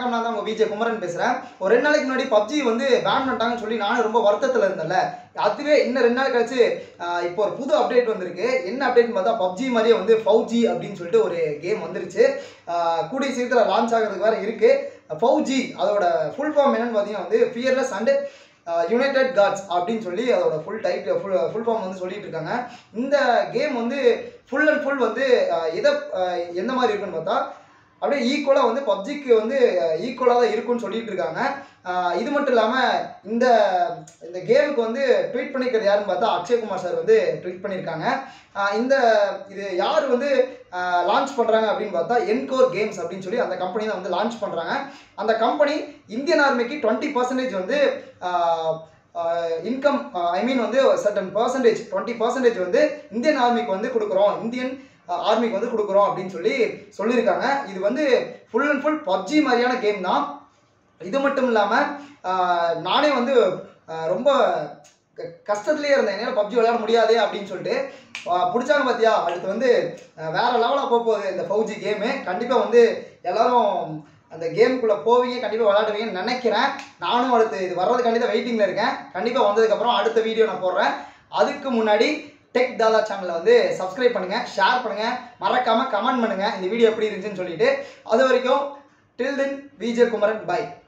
வணக்கம் நான் தான் உங்கள் விஜய் குமரன் பேசுகிறேன் ஒரு ரெண்டு நாளைக்கு முன்னாடி பப்ஜி வந்து பேன் பண்ணிட்டாங்கன்னு சொல்லி நானும் ரொம்ப வருத்தத்தில் இருந்தேன்ல அதுவே இன்னும் ரெண்டு நாள் கழிச்சு ஆஹ், இப்போ ஒரு புது அப்டேட் வந்திருக்கு என்ன அப்டேட்னு பார்த்தா பப்ஜி மாதிரியே வந்து ஃபவுஜி அப்படின்னு சொல்லிட்டு ஒரு கேம் வந்துருச்சு ஆஹ், கூடிய சீக்கிரத்தில் லான்ச் ஆகிறதுக்கு வேறு இருக்குது ஃபவுஜி அதோட ஃபுல் ஃபார்ம் என்னன்னு பார்த்தீங்கன்னா வந்து ஃபியர்லெஸ் அண்டு யுனைடெட் காட்ஸ் அப்படின்னு சொல்லி அதோட full tight full full form வந்து சொல்லிட்டு இருக்காங்க இந்த கேம் வந்து ஃபுல் அண்ட் ஃபுல் வந்து ஆஹ், எதை ஆஹ், எந்த மாதிரி இருக்குன்னு பார்த்தா அப்படியே ஈக்குவலாக வந்து பப்ஜிக்கு வந்து ஈக்குவலாக தான் இருக்கும்னு சொல்லிட்டு இருக்காங்க ஆஹ் இது மட்டும் இல்லாமல் இந்த இந்த கேமுக்கு வந்து ட்வீட் பண்ணிக்கிறது யாருன்னு பார்த்தா அக்ஷய்குமார் சார் வந்து ட்வீட் பண்ணியிருக்காங்க ஆஹ் இந்த இது யார் வந்து லான்ச் பண்ணுறாங்க அப்படின்னு பார்த்தா என்கோர் கேம்ஸ் அப்படின்னு சொல்லி அந்த கம்பெனி தான் வந்து லான்ச் பண்ணுறாங்க அந்த கம்பெனி இந்தியன் ஆர்மிக்கு டுவெண்ட்டி பர்சன்டேஜ் வந்து இன்கம் ஐ மீன் வந்து சர்டன் பர்சன்டேஜ் டுவெண்ட்டி பர்சன்டேஜ் வந்து இந்தியன் ஆர்மிக்கு வந்து கொடுக்குறோம் இந்தியன் ஆர்மிக்கு வந்து கொடுக்குறோம் அப்படின்னு சொல்லி சொல்லியிருக்காங்க இது வந்து ஃபுல் அண்ட் ஃபுல் பப்ஜி மாதிரியான கேம் தான் இது மட்டும் இல்லாமல் நானே வந்து ஆஹ் ரொம்ப க- கஷ்டத்துலேயே இருந்தேன் என்னால் பப்ஜி விளையாட முடியாது அப்படின்னு சொல்லிட்டு ஆஹ் பிடிச்சாங்க பார்த்தியா அடுத்து வந்து ஆஹ் வேற லெவலாக போக போகுது இந்த ஃபவுஜி கேமு கண்டிப்பாக வந்து எல்லாரும் அந்த கேமுக்குள்ளே போவீங்க கண்டிப்பாக விளையாடுவீங்கன்னு நினைக்கிறேன் நானும் அடுத்து இது வர்றதுக்காண்டி தான் வெயிட்டிங்கில் இருக்கேன் கண்டிப்பாக வந்ததுக்கப்புறம் அடுத்த வீடியோ நான் போடுறேன் அதுக்கு முன்னாடி டெக் தாதா சேனலை வந்து சப்ஸ்கிரைப் பண்ணுங்கள் ஷேர் பண்ணுங்கள் மறக்காமல் கமெண்ட் பண்ணுங்கள் இந்த வீடியோ எப்படி இருந்துச்சுன்னு சொல்லிட்டு அது வரைக்கும் till then Vijay Kumaran by